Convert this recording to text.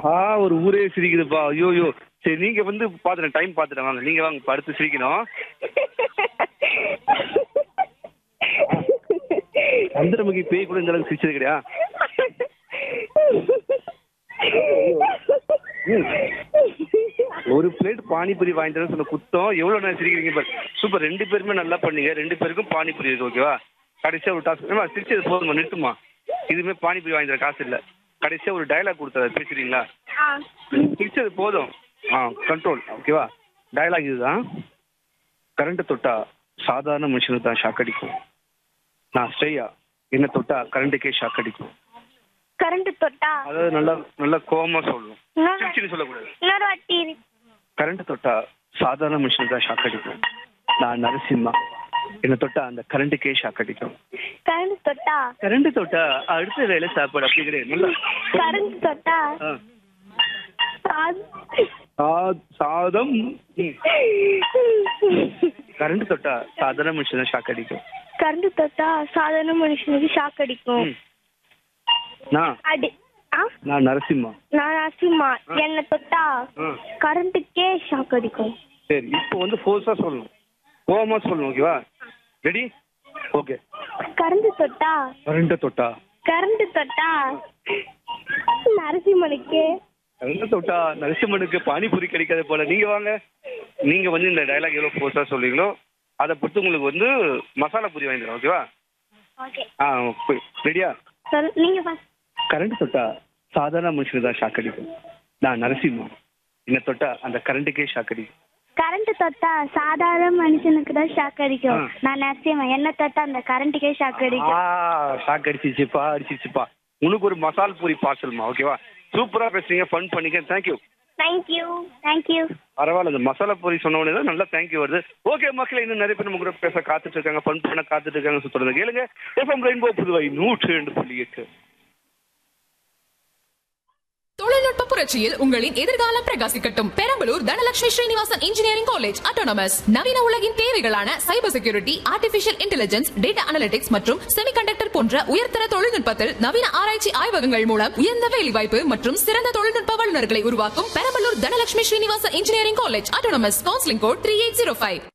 ஆஹா ஒரு ஊரே சிரிக்குதுப்பா ஐயோ ஐயோ சரி நீங்க வந்து பாத்துட்டேன் டைம் பாத்துட்டேன் வாங்க நீங்க வாங்க இப்ப அடுத்து சிரிக்கணும் சந்திரமுகி பேய் கூட இந்த அளவுக்கு சிரிச்சது கிடையா ஒரு பிளேட் பானிபூரி வாங்கிட்டு வரேன்னு சொன்ன குத்தம் எவ்வளவு நேரம் சிரிக்கிறீங்க பாரு சூப்பர் ரெண்டு பேருமே நல்லா பண்ணீங்க ரெண்டு பேருக்கும் பானிபூரி இருக்கு ஓகேவா கடைசியா ஒரு டாஸ்க் ஏமா சிரிச்சது போதுமா நிறுத்துமா இதுமே பானிபூரி வாங்கி தர காசு இல்ல கடைசியா ஒரு டயலாக் கொடுத்தது பேசுறீங்களா ஆ சிரிச்சது போதும் ஆ கண்ட்ரோல் ஓகேவா டயலாக் இதுதான் கரண்ட் தொட்டா சாதாரண மனுஷனுக்கு தான் ஷாக் அடிக்கும் நான் ஸ்ரேயா என்ன தொட்டா கரண்ட்டுக்கே ஷாக் அடிக்கும் கரண்ட் தொட்டா அதாவது நல்லா நல்லா கோவமா சொல்லணும் இன்னொரு சிரிச்சுன்னு சொல்லக்கூடாது இன்னொரு வாட்டி கரண்ட் தொட்டா சாதாரண மனுஷனுக்கு தான் ஷாக் அடிக்கும் நான் நரசிம்மா என்ன தொட்டா அந்த கரண்ட்டுக்கே ஷாக் அடிக்கும் கரண்ட் தொட்டா கரண்ட் தொட்டா அடுத்த வேலை சாப்பாடு அப்படி கிடையாது நல்லா கரண்ட் தொட்டா ஆ. சாத்- சா- சாதம் ம். கரண்ட் தொட்டா சாதாரண மனுஷன் தான் ஷாக் அடிக்கும் கரண்ட் தொட்டா சாதாரண மனுஷனுக்கு ஷாக் அடிக்கும் ம். நான் அடி ஆ நான் நரசிம்மா நான் நரசிம்மா என்ன தொட்டா ஆ. கரண்ட்டுக்கே ஷாக் அடிக்கும் சரி இப்போ வந்து ஃபோர்ஸா சொல்லணும் கோவமா சொல்லணும் ஓகேவா ரெடி ஓகே கரண்ட் தொட்டா கரண்ட் தொட்டா கரண்ட் தொட்டா நரசிம்மனுக்கு கரண்ட் தொட்டா நரசிம்மனுக்கு பானிபூரி கிடைக்காத போல நீங்க வாங்க நீங்க வந்து இந்த டயலாக் எவ்வளவு ஃபோர்ஸா சொல்றீங்களோ அதை பொறுத்து உங்களுக்கு வந்து மசாலா பூரி வாங்கி தரேன் ஓகேவா ஓகே ஆ ரெடியா சொல் நீங்க ஃபர்ஸ்ட் கரண்ட் தொட்டா சாதாரண மனுஷனுக்கு தான் ஷாக் அடிக்கும் நான் நரசிம்மா என்ன தொட்டா அந்த கரண்ட்டுக்கே ஷாக் அடிக்கும் கரண்ட் தொட்டா சாதாரண மனுஷனுக்கு தான் ஷாக் அடிக்கும் ஆ. நான் நரசிம்மன் என்ன தொட்டா அந்த கரண்ட்டுக்கே ஷாக் ஆ அடிக்கும் ஷாக் அடிச்சிச்சுப்பா அடிச்சிச்சுப்பா உனக்கு ஒரு மசால் பூரி பார்சல்மா ஓகேவா சூப்பரா பேசுறீங்க ஃபன் பண்ணிக்க தேங்க்யூ தேங்க்யூ தேங்க்யூ பரவாயில்ல இந்த மசாலா பூரி சொன்ன உடனே தான் நல்லா தேங்க்யூ வருது ஓகே மக்களே இன்னும் நிறைய பேர் நம்ம கூட பேச காத்துட்டு இருக்காங்க ஃபன் பண்ண காத்துட்டு இருக்காங்க சுத்துறது கேளுங்க எஃப்எம் ரெயின்போ புதுவை நூற்று ரெண்டு புள்ளி எட்டு தொழில்நுட்ப புரட்சியில் உங்களின் எதிர்காலம் பிரகாசிக்கட்டும் Perambalur Dhanalakshmi Srinivasan Engineering College autonomous நவீன உலகின் தேவைகளான cyber security artificial intelligence data analytics மற்றும் செமிகண்டக்டர் போன்ற உயர்தர தொழில்நுட்பத்தில் நவீன ஆராய்ச்சி ஆய்வகங்கள் மூலம் உயர்ந்த வேலைவாய்ப்பு மற்றும் சிறந்த தொழில்நுட்ப வல்லுநர்களை உருவாக்கும் Perambalur Dhanalakshmi Srinivasan Engineering College autonomous counselling code three eight zero five